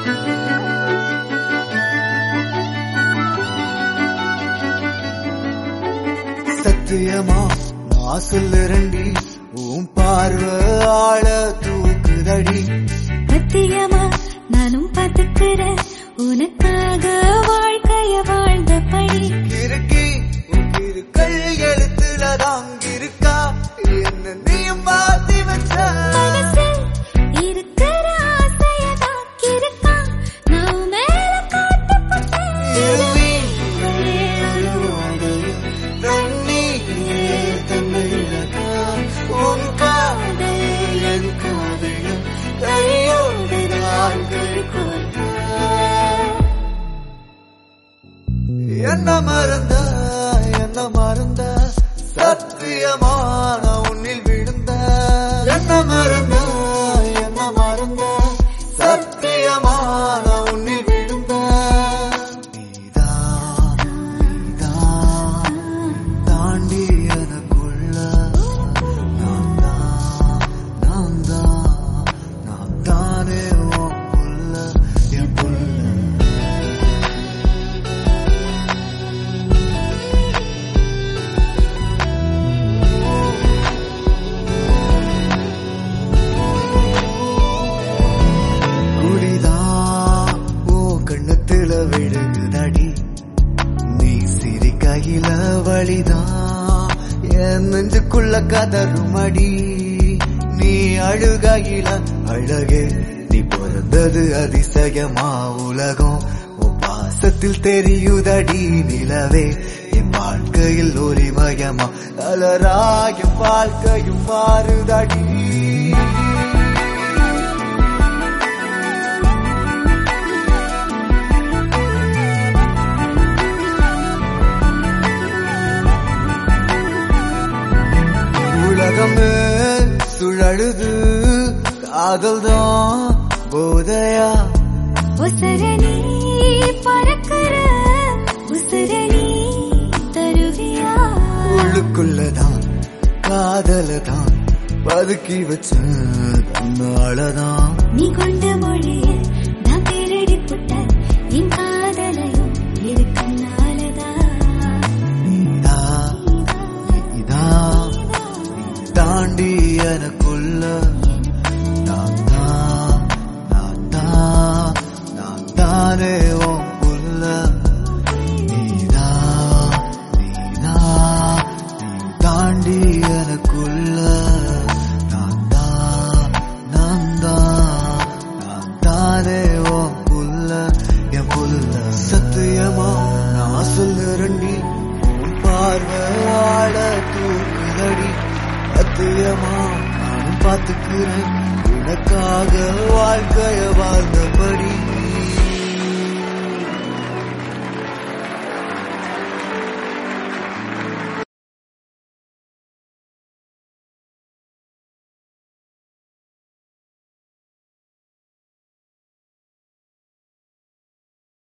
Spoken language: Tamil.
சத்தியமா நான் சொல்லுறண்டி உன் பார்வை ஆள தூக்குதடி சத்தியமா நானும் பாத்துக்கிறேன் உனக்காக வாழ்க்கைய வாழ்ந்தபடி கிறுக்கி உன் கிறுக்கள் எழுத்துல தாங்கிருக்கா என்ன நீயும் மாத்தி வச்ச மனசில் இருக்கிற ஆசைய தாக்கியிருக்கான். நான் மேல காட்டப்பட்டேன். எல்லீங்களே அழுவாதையும் தண்ணீரே தமிழகா உன் காதல் என் காதலும் கையோடு நாங்கள் கோர்க்க என்ன மறந்த என்ன மறந்த சத்தியமான உன்னில் விழுந்த என்ன மறந்த என்ன மறந்த சத்தியமான உன்னில் விழுந்த நீதான் நீதான் தாண்டி எனக்குள்ள நான் தான் நான் தான் நான் தானே உன் புள்ள என் புள்ள குடிதான் ஓ கண்ணத்துல விழுகுதடி நீ சிரிக்கையில வழிதான் என் நெஞ்சுக்குள்ள கதறுமடி நீ அழுகையில அழகே நீ பிறந்தது அதிசயமா உலகம் உன் பாசத்தில் தெரியுதடி நிலவே என் வாழ்க்கையில் ஒளிமயமா கலராயும் வாழ்க்கையும் மாறுதடி உலகமே சுழலுது காதல் தான் போதையா உசரணி பறக்கிற உசரணி தருவியா உள்ளுக்குள்ளதான் காதல தான் பதுக்கி வச்ச தன்னாலதான் நீ கொண்ட மொழியில் நான் பேரடி புட்ட என் காதலையும் இது கண்ணாலதான் நீதா நீதா நீ தாண்டி எனக்குள்ள நான் தான் நான் தான் நான் தானே உன் புள்ள நீதா நீதா நீ தாண்டி எனக்குள்ள நான் தான் நான் தான் நான் தானே உன் புள்ள என் புள்ள சத்தியமா நான் சொல்லுறண்டி உன் பார்வையாட தூக்குதடி சத்தியமா நானும் பார்த்துக்கிறேன் உனக்காக வாழ்க்கைய வாழ்ந்த